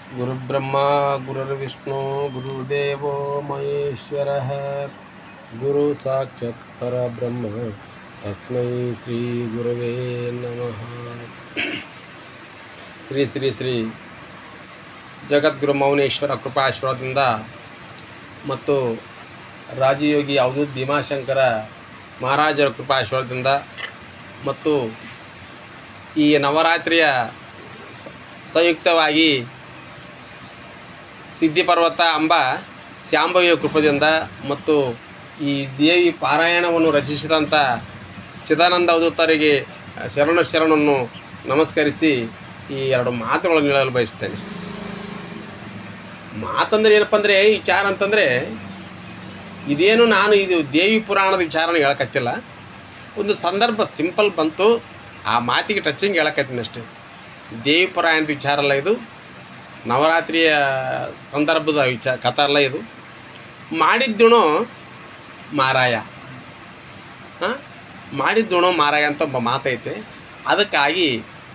ಗುರುಬ್ರಹ್ಮ ಗುರುರ್ವಿಷ್ಣು ಗುರುದೇವೋ ಮಹೇಶ್ವರ ಗುರು ಸಾಕ್ಷಾತ್ ಪರಬ್ರಹ್ಮ ತಸ್ಮೈ ಶ್ರೀ ಗುರುವೇ ನಮಃ ಶ್ರೀ ಶ್ರೀ ಶ್ರೀ ಜಗದ್ಗುರು ಮೌನೇಶ್ವರ ಕೃಪಾಶ್ವರದಿಂದ ಮತ್ತು ರಾಜಯೋಗಿ ಅವಧೂತ್ ಭೀಮಾಶಂಕರ ಮಹಾರಾಜರ ಕೃಪಾಶ್ವರದಿಂದ ಮತ್ತು ಈ ನವರಾತ್ರಿಯ ಸ- ಸಂಯುಕ್ತವಾಗಿ ಸಿದ್ಧಿಪರ್ವತ ಎಂಬ ಶಾಂಭವಿಯ ಕೃಪದಿಂದ ಮತ್ತು ಈ ದೇವಿ ಪಾರಾಯಣವನ್ನು ರಚಿಸಿದಂಥ ಚಿದಾನಂದ ಅವಧೂತರಿಗೆ ಶರಣ ಶರಣನ್ನು ನಮಸ್ಕರಿಸಿ ಈ ಎರಡು ಮಾತುಗಳನ್ನು ಹೇಳಲು ಬಯಸ್ತೇನೆ ಮಾತಂದ್ರೆ ಏನಪ್ಪ ಅಂದರೆ ಈ ವಿಚಾರ ಅಂತಂದರೆ ಇದೇನು ನಾನು ಇದು ದೇವಿ ಪುರಾಣದ ವಿಚಾರನ ಹೇಳಕತ್ತಿಲ್ಲ ಒಂದು ಸಂದರ್ಭ ಸಿಂಪಲ್ ಬಂತು ಆ ಮಾತಿಗೆ ಟಚಿಂಗ್ ಹೇಳಕತ್ತೀನಿ ಅಷ್ಟೇ ದೇವಿ ಪುರಾಣದ ವಿಚಾರ ಅಲ್ಲ ಇದು ನವರಾತ್ರಿಯ ಸಂದರ್ಭದ ವಿಚಾರ ಕಥೆ ಅಲ್ಲ ಇದು ಮಾಡಿದ್ದುಣು ಮಾರಾಯ ಹಾಂ ಮಾಡಿದ್ದುಣು ಮಾರಾಯ ಅಂತ ಒಬ್ಬ ಮಾತೈತೆ ಅದಕ್ಕಾಗಿ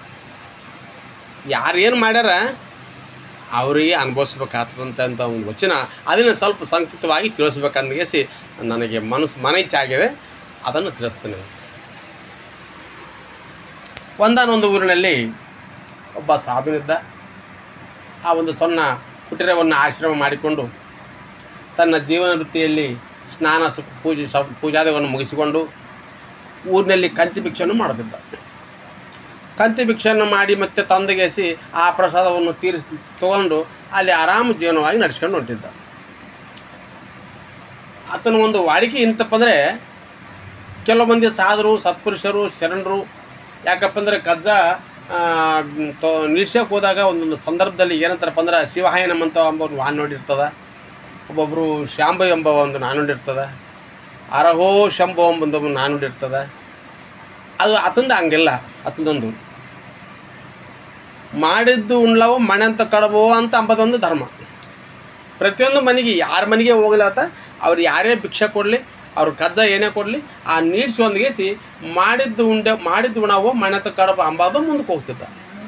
ಯಾರೇನು ಮಾಡ್ಯಾರ ಅವರಿಗೆ ಅನುಭವಿಸ್ಬೇಕಾಗ್ತದಂತ ಅಂತ ಒಂದು ವಚನ ಅದನ್ನು ಸ್ವಲ್ಪ ಸಂಕ್ಷಿಪ್ತವಾಗಿ ತಿಳಿಸ್ಬೇಕಂದೇಸಿ ನನಗೆ ಮನಸ್ಸು ಮನೈಚಾಗಿದೆ ಅದನ್ನು ತಿಳಿಸ್ತೇನೆ ಒಂದಾನೊಂದು ಊರಿನಲ್ಲಿ ಒಬ್ಬ ಸಾಧುನಿದ್ದ ಆ ಒಂದು ಸಣ್ಣ ಕುಟೀರವನ್ನು ಆಶ್ರಮ ಮಾಡಿಕೊಂಡು ತನ್ನ ಜೀವನ ವೃತ್ತಿಯಲ್ಲಿ ಸ್ನಾನ ಸು ಪೂಜೆ ಸ ಪೂಜಾದಿಗಳನ್ನು ಮುಗಿಸಿಕೊಂಡು ಊರಿನಲ್ಲಿ ಕಂತಿ ಭಿಕ್ಷೆಯನ್ನು ಮಾಡುತ್ತಿದ್ದ ಕಂತಿ ಭಿಕ್ಷೆಯನ್ನು ಮಾಡಿ ಮತ್ತೆ ತಂದೆಗೆಸಿ ಆ ಪ್ರಸಾದವನ್ನು ತೀರಿಸಿ ತಗೊಂಡು ಅಲ್ಲಿ ಆರಾಮ ಜೀವನವಾಗಿ ನಡೆಸ್ಕೊಂಡು ಹೊಂಟಿದ್ದ ಆತನ ಒಂದು ವಾಡಿಕೆ ಎಂತಪ್ಪ ಅಂದರೆ ಕೆಲವು ಮಂದಿ ಸಾಧರು ಸತ್ಪುರುಷರು ಶರಣರು ಯಾಕಪ್ಪ ಅಂದರೆ ಕಜ್ಜ ನೀಡ್ಸೋಕೆ ಹೋದಾಗ ಒಂದೊಂದು ಸಂದರ್ಭದಲ್ಲಿ ಏನಂತಾರಪ್ಪ ಅಂದ್ರೆ ಶಿವಹಾಯನಂ ಅಂತ ಎಂಬ ಒಂದು ವಾನ್ ನೋಡಿರ್ತದ ಒಬ್ಬೊಬ್ಬರು ಶಾಂಭ ಎಂಬ ಒಂದು ನಾನುಡಿ ಇರ್ತದ ಅರಹೋ ಶಂಭೋ ಎಂಬ ಒಂದು ನಾನುಡಿ ಇರ್ತದ ಅದು ಆತಂದ ಹಂಗಿಲ್ಲ ಆತಂದೊಂದು ಮಾಡಿದ್ದು ಉಣ್ಲವು ಮಣೆ ಅಂತ ಕಡಬೋ ಅಂತ ಅಂಬದೊಂದು ಧರ್ಮ ಪ್ರತಿಯೊಂದು ಮನೆಗೆ ಯಾರ ಮನೆಗೆ ಹೋಗ್ಲಾತ ಅವ್ರು ಯಾರೇ ಭಿಕ್ಷೆ ಕೊಡಲಿ ಅವ್ರ ಕಜ್ಜ ಏನೇ ಕೊಡಲಿ ಆ ನೀಡ್ಸಿ ಒಂದ್ಗೇಸಿ ಮಾಡಿದ್ದು ಉಂಡೆ ಮಾಡಿದ್ದು ಉಣವು ಮಣೆ ಅಂತ ಕಡಬ ಅಂಬದು ಮುಂದಕ್ಕೆ ಹೋಗ್ತಿದ್ದ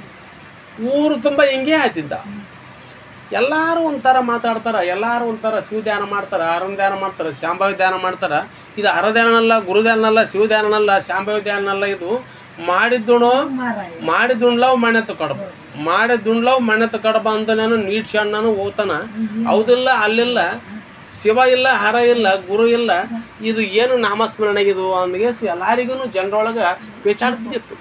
ಊರು ತುಂಬ ಹಿಂಗೆ ಆಯ್ತಿದ್ದ ಎಲ್ಲರೂ ಒಂಥರ ಮಾತಾಡ್ತಾರೆ ಎಲ್ಲರೂ ಒಂಥರ ಶಿವ ಧ್ಯಾನ ಮಾಡ್ತಾರೆ ಅರುಣ್ ಧ್ಯಾನ ಮಾಡ್ತಾರೆ ಶಾಂಭವಿ ಧ್ಯಾನ ಮಾಡ್ತಾರೆ ಇದು ಹರ ಧ್ಯಾನನಲ್ಲ ಗುರು ಧ್ಯಾನನಲ್ಲ ಶಿವ ಧ್ಯಾನನಲ್ಲ ಶಾಂಭವಿ ಧ್ಯಾನನಲ್ಲ ಇದು ಮಾಡಿದ್ದುಣು ಮಾಡಿದುಣ್ಲವ್ ಮಣ್ಣೆತ್ತ ಕಡಬ ಮಾಡಿದುಣ್ಲವ್ ಮಣ್ಣೆತ್ತ ಕಡಬ ಅಂತ ನಾನು ನೀಡ್ಸಿ ಅಣ್ಣನು ಹೋಗ್ತಾನ ಹೌದಿಲ್ಲ ಅಲ್ಲಿಲ್ಲ ಶಿವ ಇಲ್ಲ ಹರ ಇಲ್ಲ ಗುರು ಇಲ್ಲ ಇದು ಏನು ನಾಮಸ್ಮರಣೆ ಇದು ಅಂದ್ಗೆ ಎಲ್ಲರಿಗೂ ಜನರೊಳಗೆ ಪೇಚಾಟ ಬಿದ್ದಿತ್ತು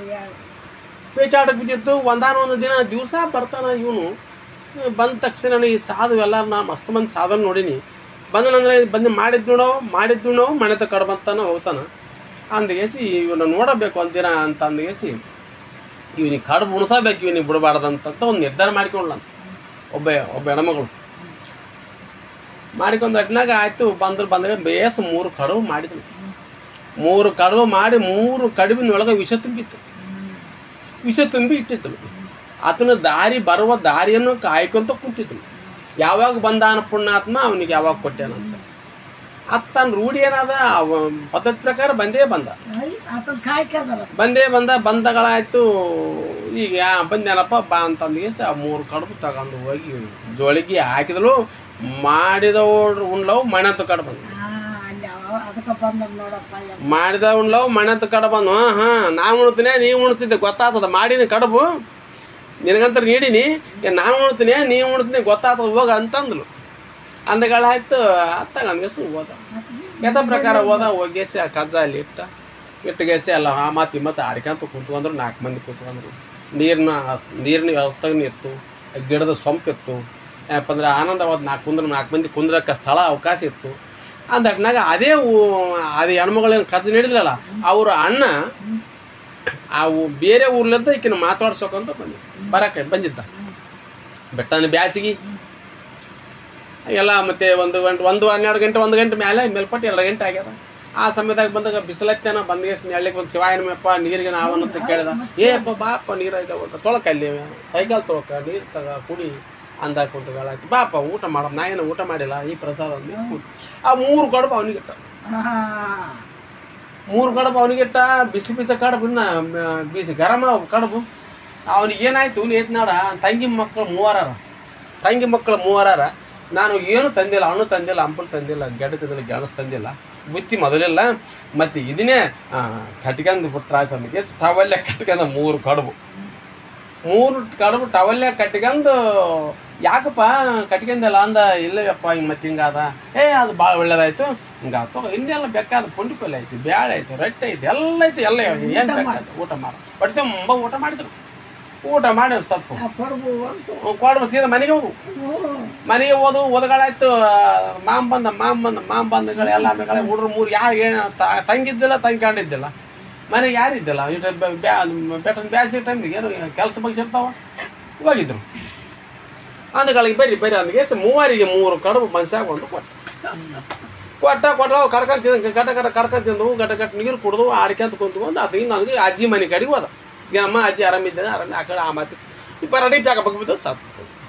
ಪೇಚಾಟ ಬಿದ್ದಿತ್ತು ಒಂದಾನೊಂದು ದಿನ ದಿವಸ ಬರ್ತಾನ ಇವನು ಬಂದ ತಕ್ಷಣ ಈ ಸಾಧು ಎಲ್ಲ ನಾ ಮಸ್ತ್ ಮಂದಿ ಸಾಧನ ನೋಡೀನಿ ಬಂದನಂದ್ರೆ ಬಂದು ಮಾಡಿದ್ದುಣೋ ಮಾಡಿದ್ದುಣೋ ಮನೆತ ಕಡ್ಬಂತಾನ ಹೋಗ್ತಾನ ಅಂದ್ಗೇಸಿ ಇವನ್ನ ನೋಡಬೇಕು ಒಂದಿನ ಅಂತ ಅಂದ್ಗೇಸಿ ಇವನಿಗೆ ಕಡುಬು ಉಣಿಸಬೇಕು ಇವನಿಗೆ ಬಿಡಬಾರ್ದಂತ ಒಂದು ನಿರ್ಧಾರ ಮಾಡಿಕೊಂಡ್ಲ ಒಬ್ಬ ಒಬ್ಬ ಹೆಣ್ಮಗಳು ಮಾಡಿಕೊಂಡು ಅಟ್ನಾಗ ಆಯಿತು ಬಂದ್ರೆ ಬಂದರೆ ಬೇಸ ಮೂರು ಕಡುಬು ಮಾಡಿದ್ನು ಮೂರು ಕಡುಬು ಮಾಡಿ ಮೂರು ಕಡುಬಿನೊಳಗೆ ವಿಷ ತುಂಬಿತ್ತು ವಿಷ ತುಂಬಿ ಇಟ್ಟಿದ್ದಳು ಆತನ ದಾರಿ ಬರುವ ದಾರಿಯನ್ನು ಕಾಯ್ಕೊಂತ ಕುಂತಿದ್ದಳು ಯಾವಾಗ ಬಂದಾನ ಪುಣ್ಯಾತ್ಮ ಅವನಿಗೆ ಯಾವಾಗ ಕೊಟ್ಟೇನಂತ ಆತ ತನ್ನ ರೂಢಿ ಏನಾದ ಅವ ಪದ್ಧತಿ ಪ್ರಕಾರ ಬಂದೇ ಬಂದ ಆತನ ಕಾಯ್ಕದಲ್ಲ ಬಂದೇ ಬಂದ ಬಂದಗಳಾಯ್ತು ಈಗ ಯಾ ಬಂದೇನಪ್ಪ ಬಾ ಅಂತಂದಿಗೆ ಆ ಮೂರು ಕಡುಬು ತಗೊಂಡು ಹೋಗಿ ಜೋಳಿಗೆ ಹಾಕಿದಳು ಮಾಡಿದ ಉಣ್ಲವು ಮಣೆ ಕಡೆ ಬಂದು ಅಲ್ಲಿ ಅವ- ಅದಕ್ಕೆ ಬಂದ ನೋಡಪ್ಪ ಯಪ್ಪ. ಮಾಡಿದ ಉಣ್ಲವು ಮಣೆ ಕಡೆ ಬಂದು ಹಾಂ ಹಾಂ ನಾನು ಉಣ್ತೀನಿ ನೀವು ಉಣ್ತಿದ್ದೆ ಗೊತ್ತಾಗ್ತದ ಮಾಡೀನಿ ಕಡುಬು ನಿನಗಂತ ನೀಡೀನಿ ಏ ನಾನು ಉಣ್ತೀನಿ ನೀವು ಉಣ್ತೀನಿ ಗೊತ್ತಾಗ್ತದ ಹೋಗ ಅಂತಂದ್ಲು ಅಂದಗಳಾಯ್ತು ಅತ್ತಾಗ ಅಂದ್ಗೆಸು ಹೋದ ಯಥ ಪ್ರಕಾರ ಹೋದ ಹೋಗೇಸಿ ಆ ಕಜ್ಜ ಅಲ್ಲಿ ಇಟ್ಟ ಇಟ್ಟಗೇಸಿ ಎಲ್ಲ ಆ ಮಾತು ಮತ್ತು ಆಡ್ಕೊಂತ ಕುಂತ್ಕೊಂಡ್ರು ನಾಲ್ಕು ಮಂದಿ ಕುಂತ್ಕೊಂಡ್ರು ನೀರಿನ ನೀರಿನ ವ್ಯವಸ್ಥೆನೂ ಇತ್ತು ಆ ಗಿಡದ ಸೊಂಪು ಇತ್ತು ಏನಪ್ಪ ಅಂದ್ರೆ ಆನಂದವಾದ ನಾಲ್ಕು ಕುಂದ್ರ ನಾಲ್ಕು ಮಂದಿ ಕುಂದ್ರಕ್ಕೆ ಸ್ಥಳ ಅವಕಾಶ ಇತ್ತು ಅಂದಟ್ನಾಗ ಅದೇ ಊ- ಅದೇ ಹೆಣ್ಮಗಳೇನು ಕಜ್ಜ ನೀಡಿದ್ರಲ್ಲ ಅವ್ರ ಅಣ್ಣ ಆ ಊ- ಬೇರೆ ಊರ್ಲಿಂದ ಈಕಿನ ಮಾತಾಡ್ಸೋಕಂತ ಬಂದಿದ್ದ ಬರಕ್ಕೆ ಬಂದಿದ್ದ ಬೆಟ್ಟನ ಬ್ಯಾಸಿಗೆ ಎಲ್ಲ ಮತ್ತೆ ಒಂದು ಗಂಟೆ ಒಂದು ಹನ್ನೆರಡು ಗಂಟೆ ಒಂದು ಗಂಟೆ ಮೇಲೆ ಮೇಲ್ಪಟ್ಟು ಎರಡು ಗಂಟೆ ಆಗ್ಯದ ಆ ಸಮಯದಾಗ ಬಂದಾಗ ಬಿಸಿಲತ್ತೇನ ಬಂದ್ಗೆ ನೆಳ್ಳಿಗೆ ಒಂದು ಶಿವಾಯನಮಪ್ಪ ನೀರಿಗೆ ನಾವನ್ನಂತ ಕೇಳಿದ ಏ ಅಪ್ಪ ಬಾಪ ನೀರು ಇದಾವ ಅಂತ ತೊಳಕಲ್ಲಿ ಕೈಕಾಲು ತೊಳಕ ನೀರು ತಗ ಕುಡಿ ಅಂದಾಗ ಕುಂತಗಳಾಯ್ತು ಬಾಪ ಊಟ ಮಾಡಮ್ಮ ನಾ ಏನು ಊಟ ಮಾಡಿಲ್ಲ ಈ ಪ್ರಸಾದ ಅಂದ್ ಕೂತು ಆ ಮೂರು ಕಡುಬು ಅವನಿಗೆ ಇಟ್ಟ ಆ, ಮೂರು ಕಡುಬು ಅವನಿಗಿಟ್ಟ ಬಿಸಿ ಬಿಸಿ ಕಡುಬು ಇನ್ನ ಮ- ಬಿಸಿ ಗರಮ ಕಡುಬು ಅವನಿಗೆ ಏನಾಯ್ತು ಏತ್ನಾಡ ತಂಗಿ ಮಕ್ಕಳು ಮೂವರ ತಂಗಿ ಮಕ್ಕಳು ಮೂವರಾರ ನಾನು ಏನು ತಂದಿಲ್ಲ ಹಣ್ಣು ತಂದಿಲ್ಲ ಹಂಪಲು ತಂದಿಲ್ಲ ಗೆಡ್ಡ ತಂದಿಲ್ಲ ಗೆಣಸು ತಂದಿಲ್ಲ ಬುತ್ತಿ ಮೊದಲಿಲ್ಲ ಮತ್ತು ಇದನ್ನೇ ಕಟ್ಕೊಂಡು ಬಿಟ್ರಾಯ್ತು ಅಂದಕ್ಕೆ ಟವಲ್ಲೆ ಕಟ್ಕೊಂಡು ಮೂರು ಕಡುಬು ಮೂರು ಕಡುಬು ಟವಲ್ಲೆ ಕಟ್ಕೊಂಡು ಯಾಕಪ್ಪ ಕಟ್ಕೊಂಡಲ್ಲ ಅಂದ ಇಲ್ಲವಪ್ಪ ಹಿಂಗೆ ಮತ್ತೆ ಹಿಂಗಾದ ಏ ಅದು ಭಾಳ ಒಳ್ಳೇದಾಯ್ತು ಹಿಂಗಾತು ಇನ್ನೆಲ್ಲ ಬೇಕಾದ ಪುಂಡಿ ಪಲ್ಯ ಐತಿ ಬ್ಯಾಳೆ ಐತಿ ರೊಟ್ಟಿ ಐತಿ ಎಲ್ಲ ಐತಿ ಎಲ್ಲ ಏನು ಬೇಕಾದ ಊಟ ಮಾಡಿ ಹೊಟ್ಟೆ ತುಂಬ ಊಟ ಮಾಡಿದ್ರು ಊಟ ಮಾಡಿ ಒಂದ್ ಸ್ವಲ್ಪ ಆ ಕೊಡಬು ಉಂಟು ಕೊಡ್ಬ ಸೀದಾ ಮನೆಗೆ ಹೋದು ಮನೆಗೆ ಹೋದು ಓದಗಳಾಯ್ತು ಮಾಮ್ ಬಂದ ಮಾಮ್ ಬಂದ ಮಾಮ್ ಬಂದಗಳು ಎಲ್ಲ ಆಮೇಲೆ ಹುಡ್ರು ಮೂರು ಯಾರು ಏನು ತಂಗಿದ್ದಿಲ್ಲ ತಂಗಿಕೊಂಡಿದ್ದಿಲ್ಲ ಮನೆಗೆ ಯಾರು ಇದ್ದಿಲ್ಲ ಇಟ್ಟು ಬೆಟ್ಟನ ಬ್ಯಾಸಿಗೆ ಟೈಮಿಗೆ ಏನು ಕೆಲಸ ಬಗ್ಸಿರ್ತಾವ ಹೋಗಿದ್ರು ಅಂದಗಳಿಗೆ ಬರ್ರಿ ಬರ್ರಿ ಅಂದಗೆ ಮೂವರಿಗೆ ಮೂರು ಕಡುಬು ಮನ್ಸಾಗ ಒಂದು ಕೊಟ್ಟ ಕೊಟ್ಟ ಕೊಟ್ಟ ಅವು ಕಡ್ಕೊಂಡ್ ತಿಂದು ಗಟ ಗಟ ಕಡ್ಕೊಂಡ್ ತಿಂದವು ಗಟ ಗಟ ನೀರು ಕುಡ್ದು ಆಡ್ಕೊಂತ ಕುಂತ್ಕೊಂಡು ಅದು ಇನ್ನು ನನಗೆ ಅಜ್ಜಿ ಮನೆ ಕಡೆಗೆ ಹೋದ ಈಗ ಅಮ್ಮ ಅಜ್ಜಿ ಆರಾಮಿದ್ದೇನೆ ಆರಾಮ ಆ ಕಡೆ ಆ ಮಾತು ಇಬ್ಬರು ಅಡಿ ಪ್ಯಾಕ ಬಿದ್ದು ಸಾತು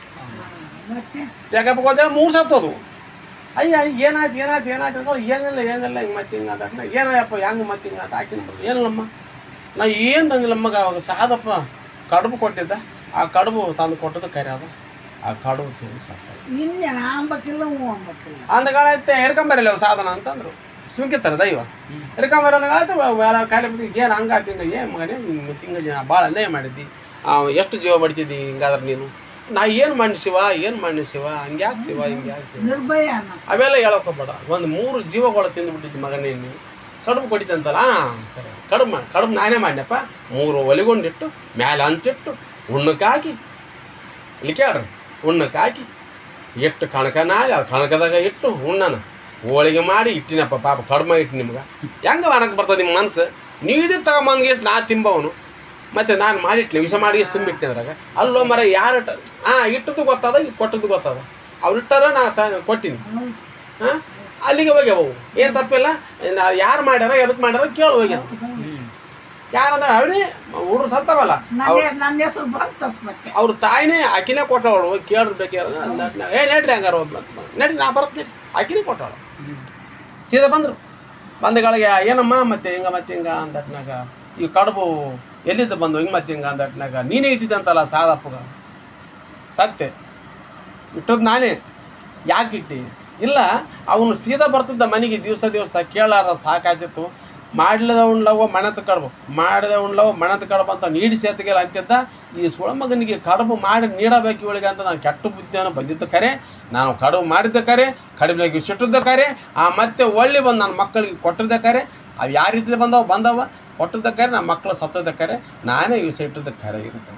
ಮತ್ತೆ ಪ್ಯಾಕಪ್ ಹೋದ್ರೆ ಮೂರು ಸತ್ತು ಹೋದ್ವು ಅಯ್ಯ ಏನಾಯ್ತು ಏನಾಯ್ತು ಏನಾಯ್ತು ಅಂದ್ರೆ ಏನಿಲ್ಲ ಏನಿಲ್ಲ ಹಿಂಗೆ ಮತ್ತೆ ಹಿಂಗೆ ಅಂತ ಏನಾಯಪ್ಪ ಹೆಂಗೆ ಮತ್ತೆ ಹಿಂಗೆ ಅಂತ ಹಾಕಿನ ಏನಿಲ್ಲಮ್ಮ ನಾ ಏನು ತಂದಿಲ್ಲಮ್ಮಗ ಅವಾಗ ಸಾದಪ್ಪ ಕಡುಬು ಕೊಟ್ಟಿದ್ದ ಆ ಕಡುಬು ತಂದು ಕೊಟ್ಟದ್ದು ಕರೆ ಅದು ಆ ಕಡುಬು ತಿಂದು ಸಾಕು ನಿನ್ನೆ ಅಂಬಕ್ಕಿಲ್ಲ ಹ್ಞೂ ಅಂಬಕ್ಕಿಲ್ಲ ಅಂದಗಳಾಯ್ತು ಹಿಡ್ಕೊಂಬರಲ್ಲ ಅವು ಸಾಧನ ಅಂತಂದ್ರು ಸುಮ್ಕಿರ್ತಾರೆ ದೈವ ಹಿಡ್ಕೊಂಬರ ಅಂದಗಳಾಯ್ತು ಎಲ್ಲ ಕಾಯಿಲೆ ಬಿದ್ದು ಏನು ಹಂಗಾಯ್ತು ಹಿಂಗೆ ಏನು ಮಗನೇ ಹಿಂಗೆ ಹಿಂಗೆ ಭಾಳ ಅನ್ಯಾಯ ಮಾಡಿದ್ದಿ ಆ, ಎಷ್ಟು ಜೀವ ಬಡ್ತಿದ್ದಿ ಹಿಂಗಾದ್ರೆ ನೀನು ನಾ ಏನು ಮಾಡಿ ಶಿವ ಏನು ಮಾಡಿ ಶಿವ ಹಂಗೆ ಯಾಕೆ ಶಿವ ಹಿಂಗೆ ಯಾಕೆ ಶಿವ ನಿರ್ಭಯ ಅನ್ನ ಅವೆಲ್ಲ ಹೇಳೋಕೋಬೇಡ ಒಂದು ಮೂರು ಜೀವಗಳು ತಿಂದುಬಿಟ್ಟಿದ್ದು ಮಗನೇ ನೀನು ಕಡುಬು ಕೊಡಿತಂತಲ್ಲ ಹಾಂ ಸರಿ ಕಡುಬು ಮಾಡಿ ಕಡುಬು ನಾನೇ ಮಾಡಿನಪ್ಪ ಮೂರು ಒಲಿಗೊಂಡಿಟ್ಟು ಮ್ಯಾಲೆ ಹಂಚಿಟ್ಟು ಉಣ್ಣಕ್ಕೆ ಹಾಕಿ ಇಲ್ಲಿ ಕೇಳ್ರಿ ಉಣ್ಣಕ್ಕೆ ಹಾಕಿ ಎಷ್ಟು ಕಣಕನ ಅದು ಕಣಕದಾಗ ಇಟ್ಟು ಉಣ್ಣನ ಹೋಳಿಗೆ ಮಾಡಿ ಇಟ್ಟಿನಪ್ಪ ಪಾಪ ಕಡಿಮೆ ಇಟ್ಟು ನಿಮ್ಗೆ ಹೆಂಗೆ ವಾರಕ್ಕೆ ಬರ್ತದೆ ನಿಮ್ಮ ಮನಸ್ಸು ನೀಡಿ ತಗೊಂಬಂದ್ಗೆ ನಾ ತಿಂಬವನು ಮತ್ತು ನಾನು ಮಾಡಿಟ್ಲಿ ವಿಷ ಮಾಡಿ ತುಂಬಿಟ್ಟೆ ಅದ್ರಾಗ ಅಲ್ಲೋ ಮರ ಯಾರು ಹಾಂ ಇಟ್ಟದ್ದು ಗೊತ್ತದ ಕೊಟ್ಟದ್ದು ಗೊತ್ತದ ಅವ್ರು ಇಟ್ಟಾರ ನಾ ತ ಕೊಟ್ಟಿನಿ ಹೌದು. ಹಾಂ ಅಲ್ಲಿಗೆ ಹೋಗ್ಯಾವ ಅವು ಏನು ತಪ್ಪಿಲ್ಲ ನಾ ಯಾರು ಮಾಡ್ಯಾರ ಎದಕ್ಕೆ ಮಾಡ್ಯಾರ ಕೇಳಿ ಹೋಗ್ಯಾವ ಯಾರಂದ್ರೆ ಅವರೇ ಹುಡ್ರು ಸತ್ತವಲ್ಲ ನನ್ನ ನನ್ನ ಹೆಸರು ಬಂತಪ್ಪ ಮತ್ತೆ ಅವ್ರ ತಾಯಿನೇ ಆಕಿನೇ ಕೊಟ್ಟವಳು ಹೋಗಿ ಕೇಳ್ರಿ ಬೇಕಾದ್ರೆ ಏ ನಡ್ರಿ ಹಂಗಾರ ಒಬ್ಬ ನಡ್ರಿ ನಾ ಬರ್ತೀನಿ ಆಕಿನೇ ಕೊಟ್ಟವಳು ಸೀದಾ ಬಂದರು ಬಂದಗಳಿಗೆ ಏನಮ್ಮ ಮತ್ತೆ ಹಿಂಗ ಮತ್ತೆ ಹಿಂಗ ಅಂದಟ್ನಾಗ ಈ ಕಡುಬು ಎಲ್ಲಿದ್ದ ಬಂದು ಹಿಂಗೆ ಮತ್ತೆ ಹಿಂಗ ಅಂದಟ್ನಾಗ ನೀನೇ ಇಟ್ಟಿದ್ದಂತಲ್ಲ ಸಾದಪ್ಪಗ ಸತ್ಯ ಇಟ್ಟದ್ದು ನಾನೇ ಯಾಕೆ ಇಟ್ಟಿ ಇಲ್ಲ ಅವನು ಸೀದಾ ಬರ್ತಿದ್ದ ಮನೆಗೆ ದಿವಸ ದಿವಸ ಕೇಳಾರ್ದ ಸಾಕಾಯ್ತಿತ್ತು ಮಾಡ್ಲಿದ ಉಣ್ಲವ ಮಣತ್ ಕಡುಬು ಮಾಡಿದ ಉಣ್ಲವ ಮಣತ್ ಕಡುಬು ಅಂತ ನೀಡಿ ಸೇತಗೆಲ್ಲ ಅಂತಿದ್ದ ಈ ಸುಳ ಮಗನಿಗೆ ಕಡುಬು ಮಾಡಿ ನೀಡಬೇಕು ಇವಳಿಗೆ ಅಂತ ನಾನು ಕೆಟ್ಟ ಬುದ್ಧಿಯನ್ನು ಬಂದಿದ್ದ ಕರೆ ನಾನು ಕಡುಬು ಮಾಡಿದ್ದ ಕರೆ ಕಡುಬಿನಾಗಿ ಸಿಟ್ಟಿದ್ದ ಕರೆ ಆ ಮತ್ತೆ ಒಳ್ಳೆ ಬಂದು ನನ್ನ ಮಕ್ಕಳಿಗೆ ಕೊಟ್ಟಿದ್ದ ಕರೆ ಅವು ಯಾವ ರೀತಿ ಬಂದವ ಬಂದವ ಕೊಟ್ಟಿದ್ದ ಕರೆ ನಮ್ಮ ಮಕ್ಕಳು ಸತ್ತದ ಕರೆ ನಾನೇ ಇವು ಸಿಟ್ಟಿದ್ದ ಕರೆ ಇರುತ್ತೆ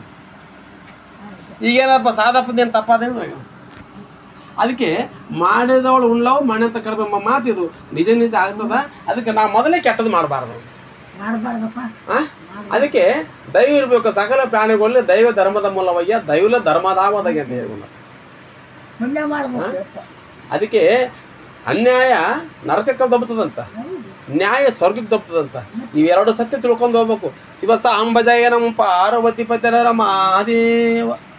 ಈಗೇನಪ್ಪ ಸಾದಪ್ಪದೇನು ತಪ್ಪಾದೇನು ಅದಕ್ಕೆ ಮಾಡಿದವಳು ಉಣ್ಣವು ಮನೆ ಅಂತ ಕಡಿಮೆ ಮಾತಿದು ನಿಜ ನಿಜ ಆಗ್ತದ ಅದಕ್ಕೆ ನಾವು ಮೊದಲೇ ಕೆಟ್ಟದ್ದು ಮಾಡಬಾರ್ದು ಮಾಡಬಾರ್ದಪ್ಪ ಅದಕ್ಕೆ ದೈವ ಇರಬೇಕು ಸಕಲ ಪ್ರಾಣಿಗಳಲ್ಲಿ ದೈವ ಧರ್ಮದ ಮೂಲವಯ್ಯ ದೈವಲ ಧರ್ಮದಾವದಗೆ ಅಂತ ಹೇಳ್ಕೊಂಡು ಪುಣ್ಯ ಮಾಡ್ಬೇಕು ಅದಕ್ಕೆ ಅನ್ಯಾಯ ನರಕಕ್ಕೆ ದಬ್ಬುತ್ತದಂತ ಹೌದು ನ್ಯಾಯ ಸ್ವರ್ಗಕ್ಕೆ ದಬ್ಬುತ್ತದಂತ ಇವೆರಡು ಸತ್ಯ ತಿಳ್ಕೊಂಡು ಹೋಗ್ಬೇಕು ಶಿವಸ ಅಂಬಜಯ ನಮ್ಮ ಪಾರ್ವತಿ ಪತಿರ ಮಹಾದೇವ